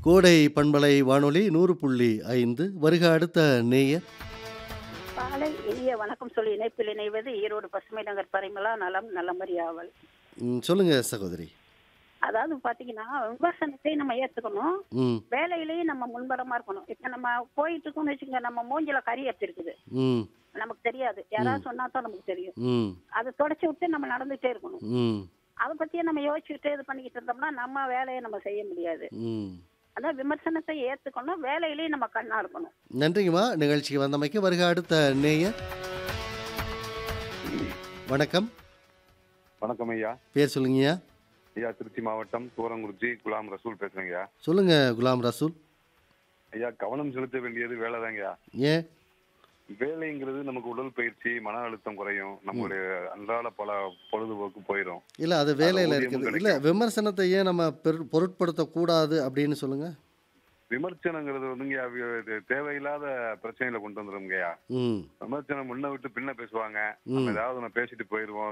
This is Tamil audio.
கோடை பண்பலை வானொலி நூறு புள்ளி ஐந்து வருக அடுத்த நேயர் காலை இனிய வணக்கம் சொல்லி இணைப்பில் இணைவது ஈரோடு பசுமை நகர் பரிமளா நலம் நல்லமறி ஆவல் ம், சொல்லுங்க சகோதரி அதாவது பாத்தீங்கன்னா விமர்சனத்தை நம்ம ஏத்துக்கணும் ம் வேலையிலேயும் நம்ம முன்பரமா இருக்கணும் இப்ப நம்ம போயிட்டு இருக்கோம்னு வச்சுங்க நம்ம மூஞ்சில கறி இருக்குது ம் நமக்கு தெரியாது யாராவது சொன்னா தான் நமக்கு தெரியும் ம் அதை தொடச்சி விட்டு நம்ம நடந்துட்டே இருக்கணும் ம் அதை பத்தியே நம்ம யோசிச்சுட்டு இது பண்ணிக்கிட்டு இருந்தோம்னா நம்ம வேலையை நம்ம செய்ய முடியாது ம் அதான் விமர்சனத்தை ஏத்துக்கணும் வேலையிலேயும் நம்ம கண்ணா இருக்கணும் நன்றிங்கம்மா நிகழ்ச்சிக்கு வந்தமைக்கு வருக அடுத்த நேயர் வணக்கம் வணக்கம் ஐயா பேர் சொல்லுங்கய்யா ஐயா திருச்சி மாவட்டம் தூரங்குறிச்சி குலாம் ரசூல் பேசுறேங்க ஐயா சொல்லுங்க குலாம் ரசூல் ஐயா கவனம் செலுத்த வேண்டியது வேலைதாங்கய்யா ஏன் வேலைங்கிறது நமக்கு உடல் பயிற்சி மன அழுத்தம் குறையும் நம்மளுடைய அன்றாட பல பொழுதுபோக்கு போயிடும் இல்லை அது வேலையில் ஊதியமும் இருக்குது இல்லை விமர்சனத்தை ஏன் நம்ம பெரு பொருட்படுத்தக்கூடாது அப்படின்னு சொல்லுங்க விமர்சனங்கிறது வந்துங்க இது தேவையில்லாத பிரச்சனைகளை கொண்டு வந்துருங்கய்யா ம் விமர்சனம் முன்ன விட்டு பின்ன பேசுவாங்க ம் நம்ம ஏதாவது ஒண்ணு பேசிட்டு போயிருவோம்